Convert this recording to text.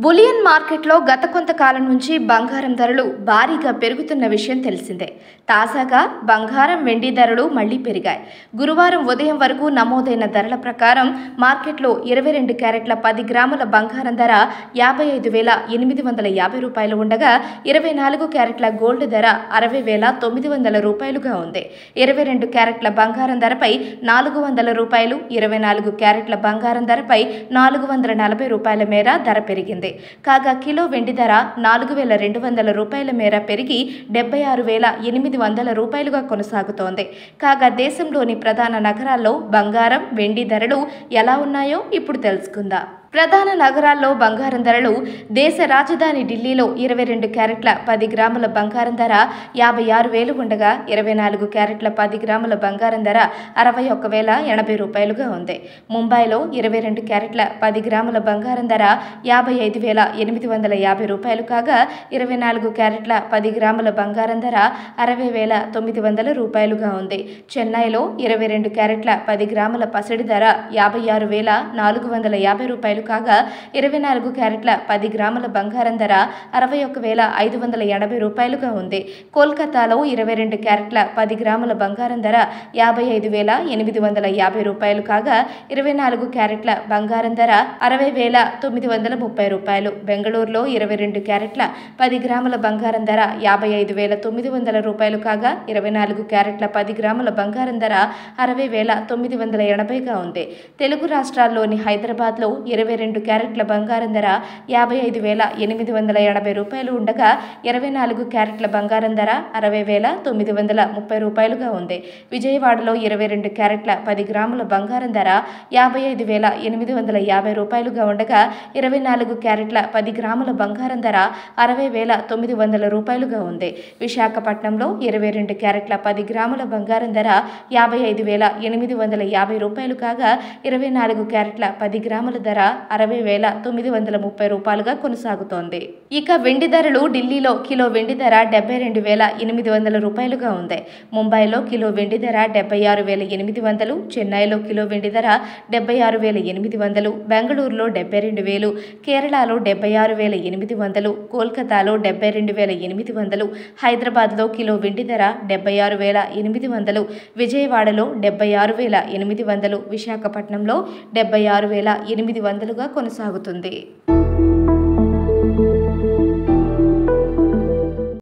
bullion మార్కెట్లో గత కొంతకాలం నుంచి బంగారం ధరలు భారీగా పెరుగుతున్న విషయం తెలిసిందే తాజాగా బంగారం వెండి ధరలు మళ్లీ పెరిగాయి గురువారం ఉదయం వరకు నమోదైన ధరల ప్రకారం మార్కెట్లో ఇరవై రెండు క్యారెట్ల పది గ్రాముల బంగారం ధర యాభై ఐదు వేల ఎనిమిది వందల యాభై రూపాయలు ఉండగా ఇరవై నాలుగు క్యారెట్ల గోల్డ్ ధర అరవై వేల తొమ్మిది వందల రూపాయలుగా ఉంది ఇరవై రెండు క్యారెట్ల బంగారం ధరపై నాలుగు వందల రూపాయలు ఇరవై నాలుగు క్యారెట్ల బంగారం ధరపై నాలుగు వందల నలభై రూపాయల మేర ధర పెరిగింది కాగా కిలో వెండి ధర నాలుగు వేల రెండు వందల రూపాయల మేర పెరిగి డెబ్బై ఆరు వేల ఎనిమిది వందల రూపాయలుగా కొనసాగుతోంది కాగా దేశంలోని ప్రధాన నగరాల్లో బంగారం వెండి ధరలు ఎలా ఉన్నాయో ఇప్పుడు తెలుసుకుందాం ప్రధాన నగరాల్లో బంగారం ధరలు దేశ రాజధాని ఢిల్లీలో ఇరవై రెండు క్యారెట్ల పది గ్రాముల బంగారం ధర యాభై ఆరు వేలు ఉండగా ఇరవై నాలుగు క్యారెట్ల పది గ్రాముల బంగారం ధర అరవై ఒక్క వేల ఎనభై రూపాయలుగా ఉంది ముంబైలో ఇరవై రెండు క్యారెట్ల పది గ్రాముల బంగారం ధర యాభై ఐదు వేల ఎనిమిది వందల యాభై రూపాయలు కాగా ఇరవై నాలుగు క్యారెట్ల పది గ్రాముల బంగారం ధర అరవై వేల తొమ్మిది వందల రూపాయలుగా ఉంది చెన్నైలో ఇరవై రెండు క్యారెట్ల పది గ్రాముల పసిడి ధర యాభై ఆరు వేల నాలుగు వందల యాభై రూపాయలు కాగా ఇరవై నాలుగు క్యారెట్ల పది గ్రాముల బంగారం ధర అరవై ఒక్క వేల ఐదు వందల ఎనభై రూపాయలుగా ఉంది కోల్కతాలో ఇరవై రెండు క్యారెట్ల పది గ్రాముల బంగారం ధర యాభై ఐదు వేల ఎనిమిది వందల యాభై రూపాయలు కాగా ఇరవై నాలుగు క్యారెట్ల బంగారం ధర అరవై వేల తొమ్మిది వందల ముప్పై రూపాయలు బెంగళూరులో ఇరవై రెండు క్యారెట్ల పది గ్రాముల బంగారం ధర యాభై ఐదు వేల తొమ్మిది వందల రూపాయలు కాగా ఇరవై నాలుగు క్యారెట్ల పది గ్రాముల బంగారం ధర అరవై వేల తొమ్మిది వందల ఎనభైగా ఉంది తెలుగు రాష్ట్రాల్లోని హైదరాబాద్లో ఇరవై రెండు క్యారెట్ల బంగారం ధర యాభై ఐదు వేల ఎనిమిది వందల ఎనభై రూపాయలు ఉండగా ఇరవై నాలుగు క్యారెట్ల బంగారం ధర అరవై వేల తొమ్మిది వందల ముప్పై రూపాయలుగా ఉంది విజయవాడలో ఇరవై రెండు క్యారెట్ల పది గ్రాముల బంగారం ధర యాభై ఐదు వేల ఎనిమిది వందల యాభై రూపాయలుగా ఉండగా ఇరవై నాలుగు క్యారెట్ల పది గ్రాముల బంగారం ధర అరవై వేల తొమ్మిది వందల రూపాయలుగా ఉంది విశాఖపట్నంలో ఇరవై రెండు క్యారెట్ల పది గ్రాముల బంగారం ధర యాభై ఐదు వేల ఎనిమిది వందల యాభై రూపాయలు కాగా ఇరవై నాలుగు క్యారెట్ల పది గ్రాముల ధర అరవై వేల తొమ్మిది వందల ముప్పై రూపాయలుగా కొనసాగుతోంది ఇక వెండి ధరలు ఢిల్లీలో కిలో వెండి ధర డెబ్బై రెండు వేల ఎనిమిది వందల రూపాయలుగా ఉంది ముంబైలో కిలో వెండి ధర డెబ్బై ఆరు వేల ఎనిమిది వందలు చెన్నైలో కిలో వెండి ధర డెబ్బై ఆరు వేల ఎనిమిది వందలు బెంగళూరులో డెబ్బై రెండు వేలు కేరళలో డెబ్బై ఆరు వేల ఎనిమిది వందలు కోల్కతాలో డెబ్బై రెండు వేల ఎనిమిది వందలు హైదరాబాద్లో కిలో వెండి ధర డెబ్బై ఆరు వేల ఎనిమిది వందలు విజయవాడలో డెబ్బై ఆరు వేల ఎనిమిది వందలు విశాఖపట్నంలో డెబ్బై ఆరు వేల ఎనిమిది వందలుగా కొనసాగుతుంది